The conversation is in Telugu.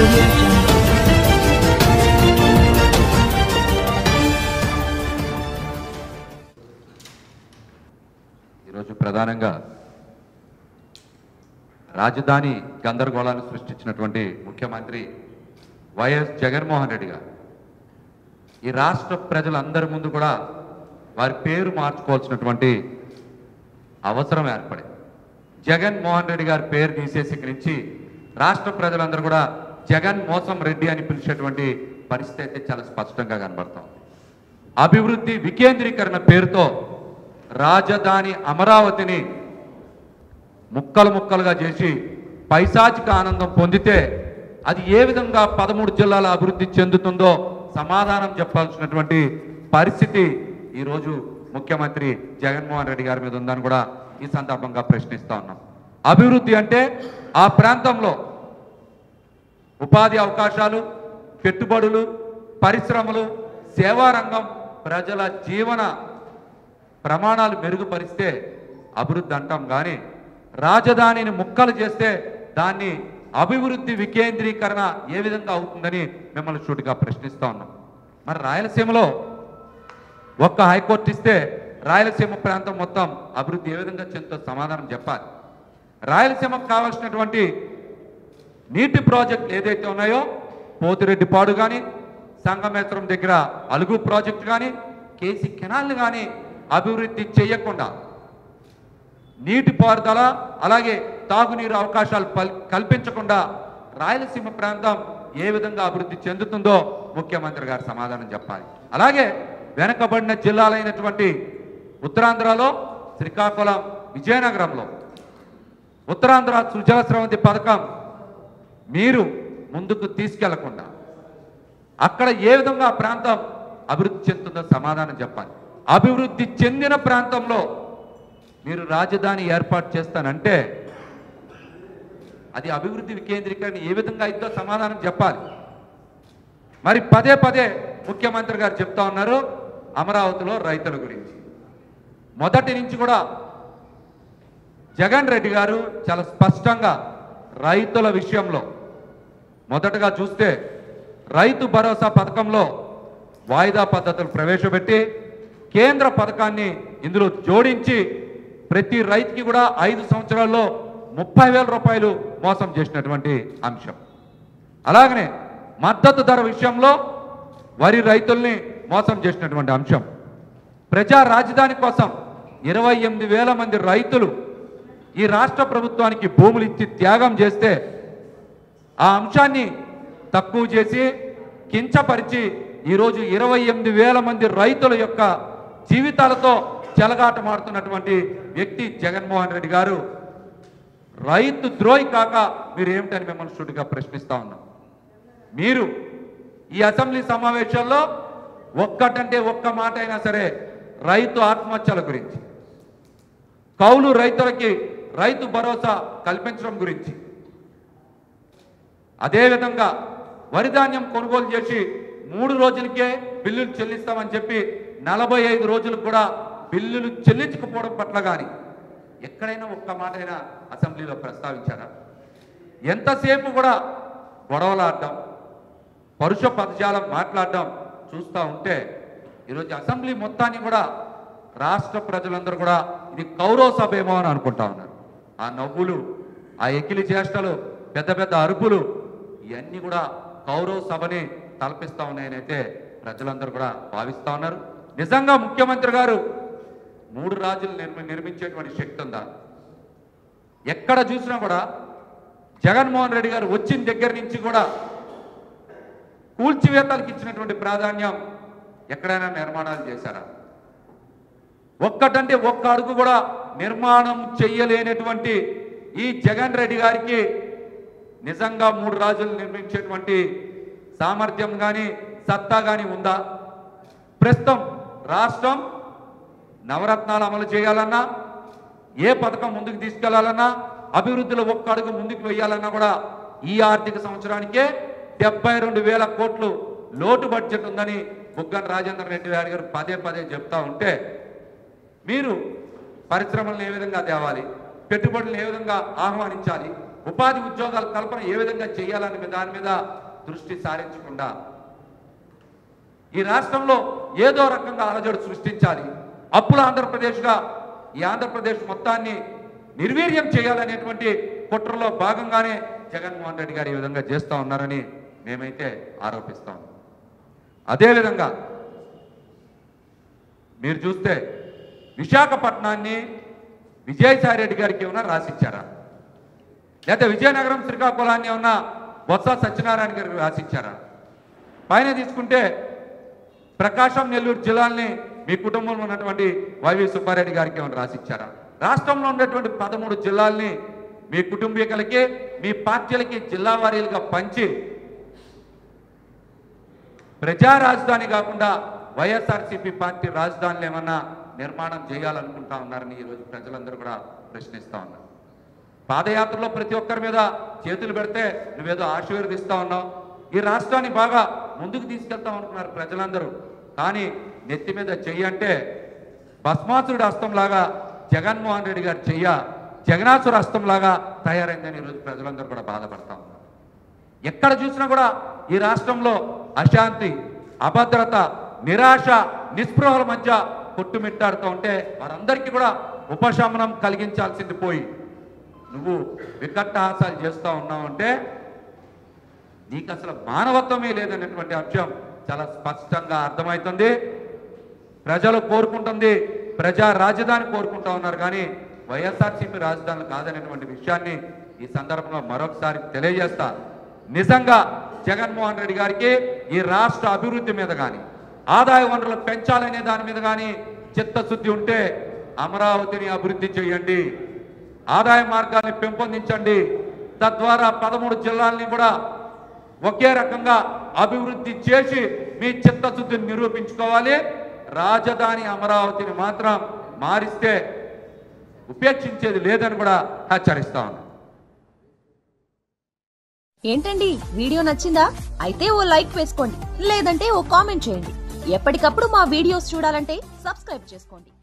audio jungle. ఈరోజు ప్రధానంగా రాజధాని గందరగోళాన్ని సృష్టించినటువంటి ముఖ్యమంత్రి వైఎస్ జగన్మోహన్ రెడ్డి గారు ఈ రాష్ట్ర ప్రజలందరి ముందు కూడా వారి పేరు మార్చుకోవాల్సినటువంటి అవసరం ఏర్పడింది జగన్మోహన్ రెడ్డి గారి పేరు తీసేసి ఇక్కడి నుంచి రాష్ట్ర ప్రజలందరూ కూడా జగన్ మోసం రెడ్డి అని పిలిచేటువంటి పరిస్థితి అయితే చాలా స్పష్టంగా కనబడుతోంది అభివృద్ధి వికేంద్రీకరణ పేరుతో రాజధాని అమరావతిని ముక్కలు ముక్కలుగా చేసి పైశాచిక ఆనందం పొందితే అది ఏ విధంగా పదమూడు జిల్లాల అభివృద్ధి చెందుతుందో సమాధానం చెప్పాల్సినటువంటి పరిస్థితి ఈరోజు ముఖ్యమంత్రి జగన్మోహన్ రెడ్డి గారి మీద ఉందని కూడా ఈ సందర్భంగా ప్రశ్నిస్తా ఉన్నాం అభివృద్ధి అంటే ఆ ప్రాంతంలో ఉపాధి అవకాశాలు పెట్టుబడులు పరిశ్రమలు సేవా రంగం ప్రజల జీవన ప్రమాణాలు మెరుగుపరిస్తే అభివృద్ధి అంటాం కానీ రాజధానిని ముక్కలు చేస్తే దాన్ని అభివృద్ధి వికేంద్రీకరణ ఏ విధంగా అవుతుందని మిమ్మల్ని సూటిగా ప్రశ్నిస్తా ఉన్నాం మరి రాయలసీమలో ఒక్క హైకోర్టు ఇస్తే రాయలసీమ ప్రాంతం మొత్తం అభివృద్ధి ఏ విధంగా చెందుతో సమాధానం చెప్పాలి రాయలసీమకు కావాల్సినటువంటి నీటి ప్రాజెక్టులు ఏదైతే ఉన్నాయో పోతిరెడ్డిపాడు కానీ సంగమేశ్వరం దగ్గర అలుగు ప్రాజెక్టు కానీ కేసీ కెనాల్ని కానీ అభివృద్ధి చేయకుండా నీటిపారుదల అలాగే తాగునీరు అవకాశాలు పల్- కల్పించకుండా రాయలసీమ ప్రాంతం ఏ విధంగా అభివృద్ధి చెందుతుందో ముఖ్యమంత్రి గారు సమాధానం చెప్పాలి అలాగే వెనకబడిన జిల్లాలైనటువంటి ఉత్తరాంధ్రలో శ్రీకాకుళం విజయనగరంలో ఉత్తరాంధ్ర సుజల స్రవంతి పథకం మీరు ముందుకు తీసుకెళ్లకుండా అక్కడ ఏ విధంగా ఆ ప్రాంతం అభివృద్ధి చెందుతుందో సమాధానం చెప్పాలి అభివృద్ధి చెందిన ప్రాంతంలో మీరు రాజధాని ఏర్పాటు చేస్తానంటే అది అభివృద్ధి వికేంద్రీకరణ ఏ విధంగా అయిద్దో సమాధానం చెప్పాలి మరి పదే పదే ముఖ్యమంత్రి గారు చెప్తా ఉన్నారు అమరావతిలో రైతుల గురించి మొదటి నుంచి కూడా జగన్ రెడ్డి గారు చాలా స్పష్టంగా రైతుల విషయంలో మొదటగా చూస్తే రైతు భరోసా పథకంలో వాయిదా పద్ధతులు ప్రవేశపెట్టి కేంద్ర పథకాన్ని ఇందులో జోడించి ప్రతి రైతుకి కూడా ఐదు సంవత్సరాల్లో ముప్పై వేల రూపాయలు మోసం చేసినటువంటి అంశం అలాగనే మద్దతు ధర విషయంలో వరి రైతుల్ని మోసం చేసినటువంటి అంశం ప్రజా రాజధాని కోసం ఇరవై ఎనిమిది వేల మంది రైతులు ఈ రాష్ట్ర ప్రభుత్వానికి భూములు ఇచ్చి త్యాగం చేస్తే ఆ అంశాన్ని తక్కువ చేసి కించపరిచి ఈరోజు ఇరవై ఎనిమిది వేల మంది రైతుల యొక్క జీవితాలతో చెలగాటమాడుతున్నటువంటి వ్యక్తి జగన్మోహన్ రెడ్డి గారు రైతు ద్రోహి కాక మీరు ఏమిటని మిమ్మల్ని సూటిగా ప్రశ్నిస్తా ఉన్నాం మీరు ఈ అసెంబ్లీ సమావేశాల్లో ఒక్కటంటే ఒక్క మాట అయినా సరే రైతు ఆత్మహత్యల గురించి కౌలు రైతులకి రైతు భరోసా కల్పించడం గురించి అదేవిధంగా వరి ధాన్యం కొనుగోలు చేసి మూడు రోజులకే బిల్లులు చెల్లిస్తామని చెప్పి నలభై ఐదు రోజులకు కూడా బిల్లులు చెల్లించకపోవడం పట్ల కానీ ఎక్కడైనా ఒక్క మాట అయినా అసెంబ్లీలో ప్రస్తావించారా ఎంతసేపు కూడా గొడవలాడడం పరుష పదజాలం మాట్లాడడం చూస్తూ ఉంటే ఈరోజు అసెంబ్లీ మొత్తాన్ని కూడా రాష్ట్ర ప్రజలందరూ కూడా ఇది కౌరవ సభ ఏమో అని అనుకుంటా ఉన్నారు ఆ నవ్వులు ఆ ఎకిలి చేష్టలు పెద్ద పెద్ద అరుపులు ఇవన్నీ కూడా కౌరవ సభని తలపిస్తా ఉన్నాయనైతే ప్రజలందరూ కూడా భావిస్తా ఉన్నారు నిజంగా ముఖ్యమంత్రి గారు మూడు రాజులు నిర్మి నిర్మించేటువంటి శక్తి ఉందా ఎక్కడ చూసినా కూడా జగన్మోహన్ రెడ్డి గారు వచ్చిన దగ్గర నుంచి కూడా కూల్చివేతలకు ఇచ్చినటువంటి ప్రాధాన్యం ఎక్కడైనా నిర్మాణాలు చేశారా ఒక్కటంటే ఒక్క అడుగు కూడా నిర్మాణం చెయ్యలేనటువంటి ఈ జగన్ రెడ్డి గారికి నిజంగా మూడు రాజులు నిర్మించేటువంటి సామర్థ్యం కానీ సత్తా కానీ ఉందా ప్రస్తుతం రాష్ట్రం నవరత్నాలు అమలు చేయాలన్నా ఏ పథకం ముందుకు తీసుకెళ్లాలన్నా అభివృద్ధిలో ఒక్క అడుగు ముందుకు వెయ్యాలన్నా కూడా ఈ ఆర్థిక సంవత్సరానికే డెబ్బై రెండు వేల కోట్లు లోటు బడ్జెట్ ఉందని బుగ్గన రాజేంద్ర రెడ్డి గారి గారు పదే పదే చెప్తా ఉంటే మీరు పరిశ్రమలను ఏ విధంగా తేవాలి పెట్టుబడులను ఏ విధంగా ఆహ్వానించాలి ఉపాధి ఉద్యోగాల కల్పన ఏ విధంగా చేయాలనే దాని మీద దృష్టి సారించకుండా ఈ రాష్ట్రంలో ఏదో రకంగా అలజడి సృష్టించాలి అప్పుల ఆంధ్రప్రదేశ్గా ఈ ఆంధ్రప్రదేశ్ మొత్తాన్ని నిర్వీర్యం చేయాలనేటువంటి కుట్రలో భాగంగానే జగన్మోహన్ రెడ్డి గారు ఈ విధంగా చేస్తూ ఉన్నారని మేమైతే ఆరోపిస్తాం అదేవిధంగా మీరు చూస్తే విశాఖపట్నాన్ని విజయసాయి రెడ్డి గారికి ఏమైనా రాసిచ్చారా లేదా విజయనగరం శ్రీకాకుళాన్ని ఏమన్నా బొత్స సత్యనారాయణ గారికి రాసిచ్చారా పైన తీసుకుంటే ప్రకాశం నెల్లూరు జిల్లాల్ని మీ కుటుంబంలో ఉన్నటువంటి వైవి సుబ్బారెడ్డి గారికి ఏమైనా రాసిచ్చారా రాష్ట్రంలో ఉన్నటువంటి పదమూడు జిల్లాల్ని మీ కుటుంబీకులకి మీ పార్టీలకి జిల్లా వారీలుగా పంచి ప్రజా రాజధాని కాకుండా వైఎస్ఆర్సీపీ పార్టీ రాజధానులు ఏమన్నా నిర్మాణం చేయాలనుకుంటా ఉన్నారని ఈరోజు ప్రజలందరూ కూడా ప్రశ్నిస్తా ఉన్నారు పాదయాత్రలో ప్రతి ఒక్కరి మీద చేతులు పెడితే నువ్వేదో ఆశీర్వదిస్తా ఉన్నావు ఈ రాష్ట్రాన్ని బాగా ముందుకు తీసుకెళ్తాం అనుకున్నారు ప్రజలందరూ కానీ నెత్తి మీద చెయ్యి అంటే భస్మాసురుడి హస్తంలాగా జగన్మోహన్ రెడ్డి గారి చెయ్య జగనాసుర హస్తంలాగా తయారైందని ఈరోజు ప్రజలందరూ కూడా బాధపడతా ఉన్నారు ఎక్కడ చూసినా కూడా ఈ రాష్ట్రంలో అశాంతి అభద్రత నిరాశ నిస్పృహల మధ్య కొట్టుమిట్టాడుతూ ఉంటే వారందరికీ కూడా ఉపశమనం కలిగించాల్సింది పోయి నువ్వు వికట్టహాసాలు చేస్తూ ఉన్నావంటే నీకు అసలు మానవత్వమే లేదనేటువంటి అంశం చాలా స్పష్టంగా అర్థమవుతుంది ప్రజలు కోరుకుంటుంది ప్రజా రాజధాని కోరుకుంటా ఉన్నారు కానీ వైఎస్ఆర్సీపీ రాజధానులు కాదనేటువంటి విషయాన్ని ఈ సందర్భంగా మరొకసారి తెలియజేస్తా నిజంగా జగన్మోహన్ రెడ్డి గారికి ఈ రాష్ట్ర అభివృద్ధి మీద కానీ ఆదాయ వనరులు పెంచాలనే దాని మీద కానీ చిత్తశుద్ధి ఉంటే అమరావతిని అభివృద్ధి చేయండి ఆదాయ మార్గాల్ని పెంపొందించండి తద్వారా పదమూడు జిల్లాల్ని కూడా ఒకే రకంగా అభివృద్ధి చేసి మీ చిత్తశుద్ధిని నిరూపించుకోవాలి రాజధాని అమరావతిని మాత్రం మారిస్తే ఉపేక్షించేది లేదని కూడా హెచ్చరిస్తా ఉన్నాను ఏంటండి వీడియో నచ్చిందా అయితే ఓ లైక్ వేసుకోండి లేదంటే ఓ కామెంట్ చేయండి ఎప్పటికప్పుడు మా వీడియోస్ చూడాలంటే సబ్స్క్రైబ్ చేసుకోండి